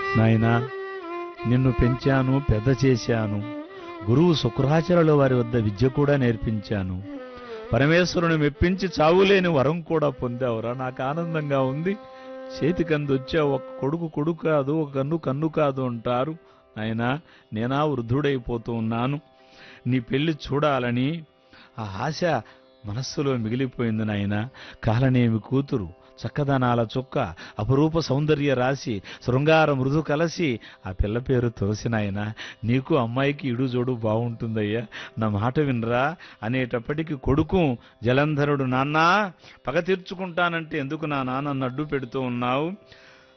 నాయనా నిన్ను పెంచాను పెద్ద చేశాను గురువు శుక్రాచార్యుల వారి వద్ద విద్య కూడా నేర్పించాను పరమేశ్వరుని మెప్పించి చావులేని వరం కూడా పొందావురా నాకు ఆనందంగా ఉంది చేతికంది వచ్చా ఒక కొడుకు కొడుకు కాదు ఒక కన్ను కన్ను కాదు అంటారు నాయనా నేనా వృద్ధుడైపోతూ ఉన్నాను నీ పెళ్లి చూడాలని ఆ ఆశ మనస్సులో మిగిలిపోయింది నాయన కాలనేమి కూతురు చక్కదనాల చుక్క అపురూప సౌందర్య రాశి శృంగార మృదు కలసి ఆ పిల్ల పేరు తులసి నాయన నీకు అమ్మాయికి ఇడు జోడు బాగుంటుందయ్యా నా మాట వినరా అనేటప్పటికి కొడుకు జలంధరుడు నాన్నా పగ తీర్చుకుంటానంటే ఎందుకు నా నాన్న అడ్డు పెడుతూ ఉన్నావు